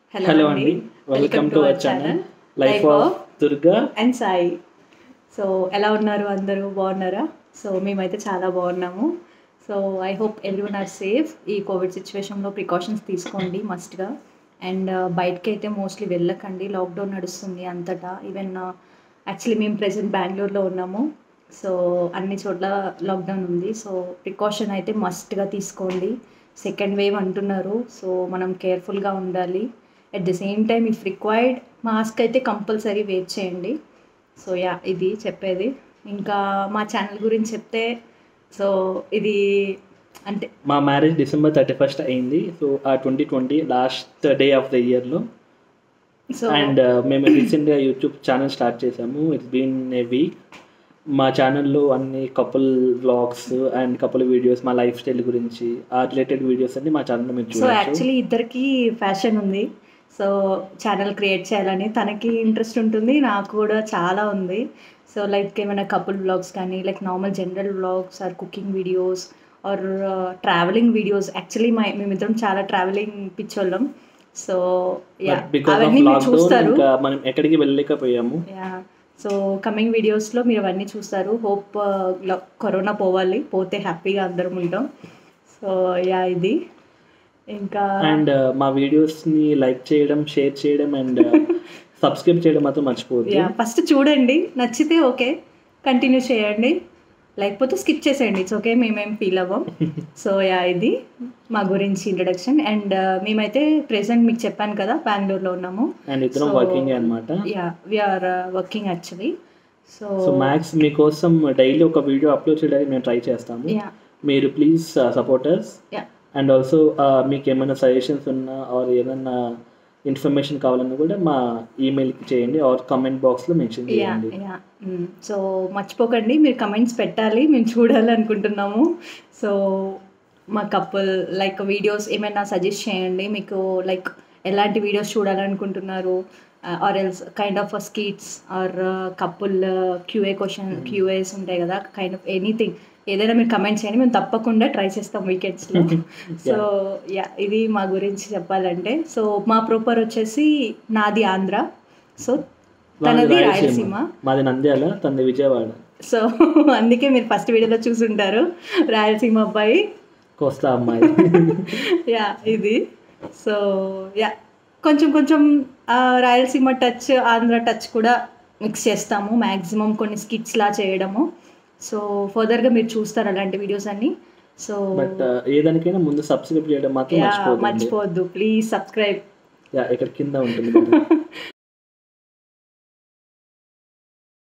hello అండి welcome to our channel life of Durga and Sai so ఎలా ఉన్నారు అందరూ బాగున్నారా సో మేమైతే చాలా బాగున్నాము so I hope everyone are safe ఈ కోవిడ్ సిచ్యువేషన్లో ప్రికాషన్స్ తీసుకోండి మస్ట్గా అండ్ బయటకి అయితే మోస్ట్లీ వెళ్ళకండి లాక్డౌన్ నడుస్తుంది అంతటా ఈవెన్ యాక్చువల్లీ మేము ప్రెసెంట్ బెంగళూరులో ఉన్నాము సో అన్ని చోట్ల లాక్డౌన్ ఉంది సో ప్రికాషన్ అయితే మస్ట్గా తీసుకోండి సెకండ్ వేవ్ అంటున్నారు సో మనం కేర్ఫుల్గా ఉండాలి at the same time if required mask అయితే కంపల్సరీ వేర్ చేయండి సో యా ఇది చెప్పేది ఇంకా మా ఛానల్ గురించి చెప్తే సో ఇది అంటే మా మ్యారేజ్ డిసెంబర్ థర్టీ ఫస్ట్ అయింది సో ఆ twenty twenty last day of the ఇయర్లో సో అండ్ మేము రీసెంట్గా యూట్యూబ్ ఛానల్ స్టార్ట్ చేసాము ఇట్స్ బీన్ ఏ వీక్ మా ఛానల్లో అన్ని couple vlogs and couple videos మా లైఫ్ స్టైల్ గురించి ఆ రిలేటెడ్ వీడియోస్ అన్ని మా ఛానల్లో మీరు సో చూడొచ్చు యాక్చువల్లీ ఇద్దరికి ఫ్యాషన్ ఉంది సో ఛానల్ క్రియేట్ చేయాలని తనకి ఇంట్రెస్ట్ ఉంటుంది నాకు కూడా చాలా ఉంది సో లైక్ ఏమైనా కపుల్ వ్లాగ్స్ కానీ like normal general vlogs or cooking videos or traveling videos actually మా మేమిద్దరం చాలా ట్రావెలింగ్ పిచ్చోళ్ళం సో యా బికాస్ ఆఫ్ అవన్నీ మీరు లాక్డౌన్ చూస్తారు ఇంకా మనం ఎక్కడికి వెళ్ళలేకపోయాము యా సో కమింగ్ వీడియోస్లో మీరు అవన్నీ చూస్తారు హోప్ కరోనా పోవాలి పోతే హ్యాపీగా అందరం ఉంటాం సో యా ఇది ఇంకా అండ్ మా వీడియోస్ని లైక్ చేయడం షేర్ చేయడం అండ్ సబ్స్క్రైబ్ చేయడం మాత్రం మర్చిపోవద్దు యా ఫస్ట్ చూడండి నచ్చితే ఓకే కంటిన్యూ చేయండి లేకపోతే స్కిప్ చేసేయండి ఇట్స్ ఓకే మేమేం ఫీల్ అవ్వం సో యా ఇది మా గురించి ఇంట్రడక్షన్ అండ్ మేమైతే ప్రెసెంట్ మీకు చెప్పాను కదా బెంగళూరులో ఉన్నాము అండ్ ఇద్దరం So, వర్కింగ్ అనమాట yeah we are working actually so so max మీకోసం డైలీ ఒక వీడియో అప్లోడ్ చేయడానికి మేము ట్రై చేస్తాము యా మీరు please supporters yeah and also మీకు ఏమైనా సజెషన్స్ ఉన్నా ఆర్ ఏదైనా ఇన్ఫర్మేషన్ కావాలన్నా కూడా మా ఈమెయిల్కి చేయండి ఆర్ కమెంట్ బాక్స్లో మెన్షన్ యా చేయండి యా సో మర్చిపోకండి మీరు కమెంట్స్ పెట్టాలి మేము చూడాలి అనుకుంటున్నాము సో మా కపుల్ లైక్ వీడియోస్ ఏమైనా సజెస్ట్ చేయండి మీకు లైక్ ఎలాంటి వీడియోస్ చూడాలనుకుంటున్నారు or else kind of skits or couple QA question QAs ఉంటాయి కదా కైండ్ ఆఫ్ ఎనీథింగ్ ఏదైనా మీరు కమెంట్ చేయండి మేము తప్పకుండా ట్రై చేస్తాం వీకెండ్స్లో సో యా ఇది మా గురించి చెప్పాలంటే సో మా ప్రాపర్ వచ్చేసి నాది ఆంధ్ర సో తనది రాయలసీమ మాది నంద్యాల తనది విజయవాడ సో అందుకే మీరు ఫస్ట్ వీడియోలో చూసుంటారు రాయలసీమ అబ్బాయి కోస్తా అమ్మాయి యా ఇది సో యా కొంచెం కొంచెం ఆ, రాయలసీమ టచ్ ఆంధ్ర టచ్ కూడా మిక్స్ చేస్తాము మ్యాక్సిమం కొన్ని స్కిట్స్ లా చేయడము సో ఫర్దర్గా మీరు చూస్తారు అలాంటి వీడియోస్ అన్ని సో బట్ ఏదానికైనా ముందు సబ్స్క్రైబ్ చేయడం మాత్రం యా మర్చిపోతుంది మర్చిపోవద్దు ప్లీజ్ సబ్స్క్రైబ్ యా ఇక్కడ కింద ఉంటుంది